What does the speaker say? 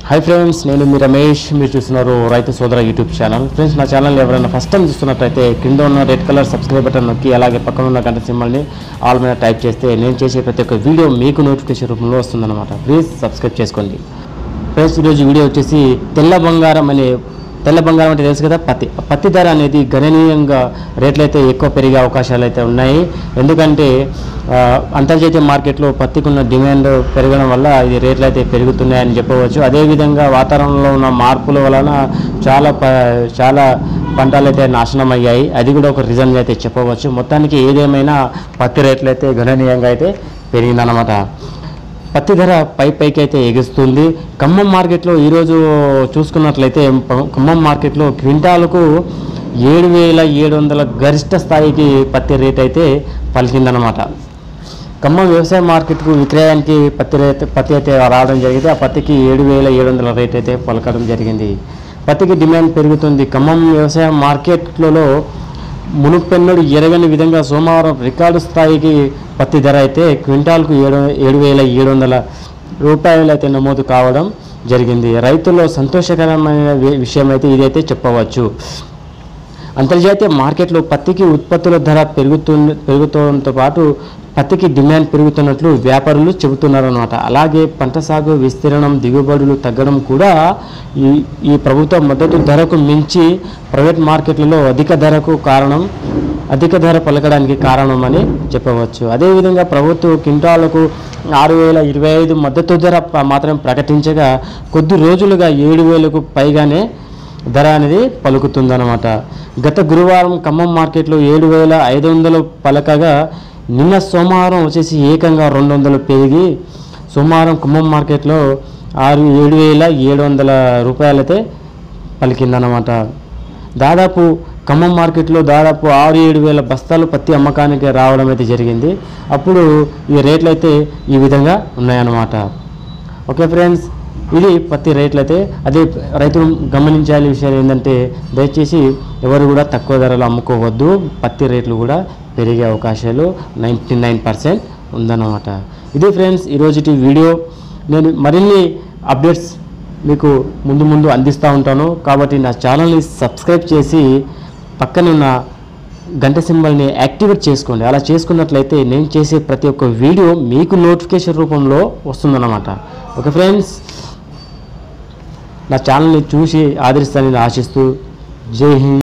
hi friends నేను మీ రమేష్ మీరు చూస్తున్నారు రైతు సోదర యూట్యూబ్ ఛానల్ ఫ్రెండ్స్ నా ఛానల్ ఎవరైనా ఫస్ట్ టైం చూస్తున్నట్లయితే కింద ఉన్న రెడ్ కలర్ సబ్స్క్రైబ్ బటన్ నొక్కి అలాగే పక్కన ఉన్న గంట సింబల్ని ఆల్ మీద టైప్ చేస్తే నేను చేసే ప్రతి ఒక్క వీడియో మీకు నోటిఫికేషన్ రూపంలో వస్తుందన్నమాట ప్లీజ్ సబ్స్క్రైబ్ చేసుకోండి ఫ్రెండ్స్ ఈరోజు వీడియో వచ్చేసి తెల్ల బంగారం అనే తెల్ల బంగారం అంటే తెలుసు కదా పత్తి పత్తి ధర అనేది గణనీయంగా రేట్లు అయితే ఎక్కువ పెరిగే అవకాశాలు అయితే ఉన్నాయి ఎందుకంటే ఆ, అంతర్జాతీయ మార్కెట్లో పత్తికి ఉన్న డిమాండ్ పెరగడం వల్ల ఇది రేట్లు అయితే పెరుగుతున్నాయని చెప్పవచ్చు అదేవిధంగా వాతావరణంలో ఉన్న మార్పుల వలన చాలా ప చాలా పంటలు అయితే నాశనం అయ్యాయి అది కూడా ఒక రీజన్ అయితే చెప్పవచ్చు మొత్తానికి ఏదేమైనా పత్తి రేట్లు అయితే గణనీయంగా అయితే పెరిగిందన్నమాట పత్తి ధర పై పైకి అయితే ఎగుస్తుంది ఖమ్మం మార్కెట్లో ఈరోజు చూసుకున్నట్లయితే ప- ఖమ్మం మార్కెట్లో క్వింటాలకు ఏడు వేల ఏడు వందల గరిష్ట స్థాయికి పత్తి రేట్ అయితే పలికిందనమాట ఖమ్మం వ్యవసాయ మార్కెట్కు విక్రయానికి పత్తి రేట్ పత్తి అయితే రావడం జరిగింది ఆ పత్తికి ఏడు వేల ఏడు వందల రేట్ అయితే పలకడం జరిగింది పత్తికి డిమాండ్ పెరుగుతుంది ఖమ్మం వ్యవసాయ మార్కెట్లలో మునుపెన్నడు ఎరగని విధంగా సోమవారం రికార్డు స్థాయికి పత్తి ధర అయితే క్వింటాల్కు ఏడు ఏడు వేల ఏడు వందల రూపాయలు అయితే నమోదు కావడం జరిగింది రైతుల్లో సంతోషకరమైన వి- విషయం అయితే ఇదైతే చెప్పవచ్చు అంతర్జాతీయ మార్కెట్లో పత్తికి ఉత్పత్తుల ధర పెరుగుతుంది పెరుగుతుంతో పాటు పత్తికి డిమాండ్ పెరుగుతున్నట్లు వ్యాపారులు చెబుతున్నారన్నమాట అలాగే పంట సాగు విస్తీర్ణం దిగుబడులు తగ్గడం కూడా ఈ ఈ ప్రభుత్వ మద్దతు ధరకు మించి ప్రైవేట్ మార్కెట్లలో అధిక ధరకు కారణం అధిక ధర పలకడానికి కారణమని చెప్పవచ్చు అదేవిధంగా ప్రభుత్వం క్వింటాలకు ఆరు వేల ఇరవై ఐదు మద్దతు ధర ప- మాత్రం ప్రకటించగా కొద్ది రోజులుగా ఏడు వేలకు పైగానే ధర అనేది పలుకుతుందన్నమాట గత గురువారం ఖమ్మం మార్కెట్లో ఏడు వేల ఐదు వందలు పలకగా నిన్న సోమవారం వచ్చేసి ఏకంగా రెండు వందలు పెరిగి సోమవారం ఖమ్మం మార్కెట్లో ఆరు ఏడు వేల ఏడు వందల రూపాయలైతే పలికిందన్నమాట దాదాపు ఖమ్మం మార్కెట్లో దాదాపు ఆరు ఏడు వేల బస్తాలు పత్తి అమ్మకానికి రావడం అయితే జరిగింది అప్పుడు ఈ రేట్లు అయితే ఈ విధంగా ఉన్నాయన్నమాట ఓకే ఫ్రెండ్స్ ఇది పత్తి రేట్లు అయితే అదే రైతులు గమనించాలి విషయం ఏంటంటే దయచేసి ఎవరు కూడా తక్కువ ధరలో అమ్ముకోవద్దు పత్తి రేట్లు కూడా పెరిగే అవకాశాలు నైంటీ నైన్ పర్సెంట్ ఉందన్నమాట ఇది ఫ్రెండ్స్ ఈరోజుటి వీడియో నేను మరిన్ని అప్డేట్స్ మీకు ముందు ముందు అందిస్తూ ఉంటాను కాబట్టి నా ఛానల్ని సబ్స్క్రైబ్ చేసి పక్కన ఉన్న గంట సింబల్ని యాక్టివేట్ చేసుకోండి అలా చేసుకున్నట్లయితే నేను చేసే ప్రతి ఒక్క వీడియో మీకు నోటిఫికేషన్ రూపంలో వస్తుందన్నమాట ఓకే ఫ్రెండ్స్ నా ఛానల్ని చూసి ఆదరిస్తానని ఆశిస్తూ జై హింద్